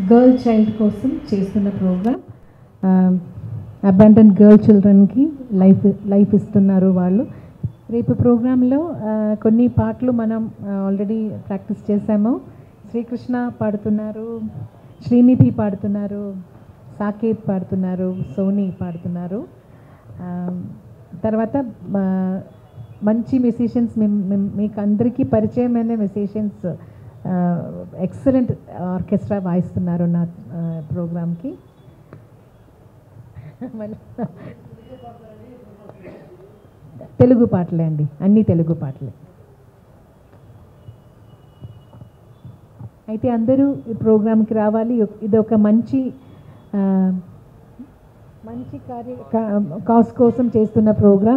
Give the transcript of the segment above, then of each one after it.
Girl child కోసం చేస్తున్న program abundant girl చిల్డ్రన్కి లైఫ్ లైఫ్ ఇస్తున్నారు వాళ్ళు రేపు ప్రోగ్రాంలో కొన్ని పాటలు మనం ఆల్రెడీ ప్రాక్టీస్ చేసాము శ్రీకృష్ణ పాడుతున్నారు శ్రీనిధి పాడుతున్నారు సాకేత్ పాడుతున్నారు సోనీ పాడుతున్నారు ఆ, తర్వాత ఆ, మంచి మ్యూజిషియన్స్ మీకు అందరికీ పరిచయమైన మ్యూజిషియన్స్ ఎక్సలెంట్ ఆర్కెస్ట్రా వాయిస్తున్నారు నా ప్రోగ్రామ్కి తెలుగు పాటలే అండి అన్ని తెలుగు పాటలే అయితే అందరూ ఈ ప్రోగ్రామ్కి రావాలి ఇది ఒక మంచి ఆ, మంచి కార్య కాస్ కోసం చేస్తున్న ప్రోగ్రాం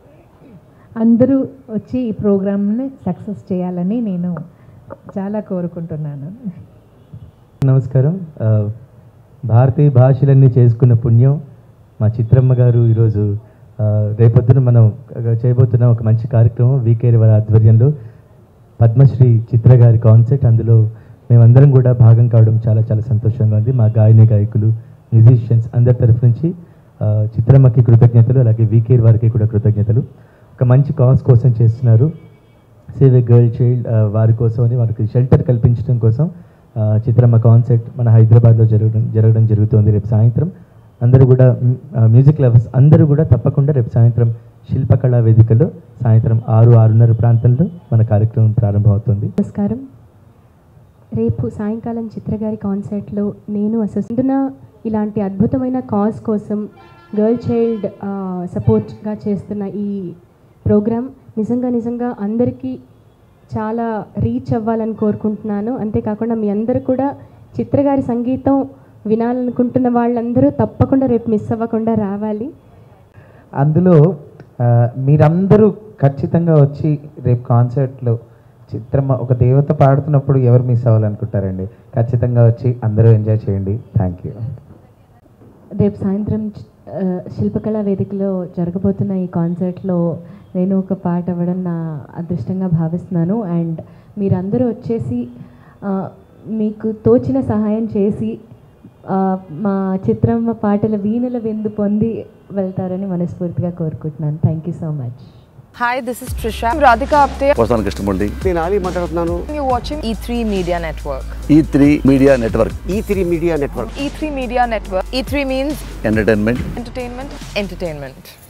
అందరూ వచ్చి ఈ ప్రోగ్రామ్ని సక్సెస్ చేయాలని నేను చాలా కోరుకుంటున్నాను నమస్కారం ఆ, భారతీయ భాషలన్నీ చేసుకున్న పుణ్యం మా చిత్రమ్మ గారు ఈరోజు ఆ, రేపొద్దున మనం చేయబోతున్న ఒక మంచి కార్యక్రమం వీకేరి వారి ఆధ్వర్యంలో పద్మశ్రీ చిత్ర గారి కాన్సెప్ట్ అందులో మేమందరం కూడా భాగం కావడం చాలా చాలా సంతోషంగా ఉంది మా గాయని గాయకులు మ్యూజిషియన్స్ అందరి తరఫు నుంచి ఆ, చిత్రమ్మకి కృతజ్ఞతలు అలాగే వీకేర్ వారికి కూడా కృతజ్ఞతలు ఒక మంచి కాజ్ కోసం చేస్తున్నారు సేవ్ ఏ గర్ల్ చైల్డ్ వారి కోసం అని వారికి షెల్టర్ కల్పించడం కోసం ఆ, చిత్రమ్మ కాన్సెర్ట్ మన హైదరాబాద్లో జరగడం జరగడం జరుగుతుంది రేపు సాయంత్రం అందరూ కూడా మ్, ఆ, మ్యూజిక్ లవర్స్ అందరూ కూడా తప్పకుండా రేపు సాయంత్రం శిల్పకళా వేదికలో సాయంత్రం ఆరు ఆరున్నర ప్రాంతంలో మన కార్యక్రమం ప్రారంభమవుతుంది నమస్కారం రేపు సాయంకాలం చిత్రగారి కాన్సర్ట్లో నేను అసలు ఇలాంటి అద్భుతమైన కాజ్ కోసం గర్ల్ చైల్డ్ సపోర్ట్గా చేస్తున్న ఈ ప్రోగ్రామ్ నిజంగా నిజంగా అందరికీ చాలా రీచ్ అవ్వాలని కోరుకుంటున్నాను అంతేకాకుండా మీ అందరూ కూడా చిత్రగారి సంగీతం వినాలనుకుంటున్న వాళ్ళందరూ తప్పకుండా రేపు మిస్ అవ్వకుండా రావాలి అందులో ఆ, మీరందరూ ఖచ్చితంగా వచ్చి రేపు కాన్సర్ట్లో చిత్రమ్మ ఒక దేవత పాడుతున్నప్పుడు ఎవరు మిస్ అవ్వాలనుకుంటారండి ఖచ్చితంగా వచ్చి అందరూ ఎంజాయ్ చేయండి థ్యాంక్ యూ రేపు సాయంత్రం చి- ఆ, శిల్పకళా వేదికలో జరగబోతున్న ఈ కాన్సర్ట్లో నేను ఒక పాట అవ్వడం నా అదృష్టంగా భావిస్తున్నాను అండ్ మీరందరూ వచ్చేసి ఆ, మీకు తోచిన సహాయం చేసి ఆ, మా చిత్రమ్మ పాటల వీణుల విందు పొంది వెళ్తారని మనస్ఫూర్తిగా కోరుకుంటున్నాను thank you so much Hi, this is Trisha. I'm Radhika Apte. వస్తాను కృష్ణమూర్తి నేను ఆలీ మాట్లాడుతున్నాను You're watching E3 Media Network. E three media network E three media network E3 Media Network. E3 means entertainment entertainment, entertainment.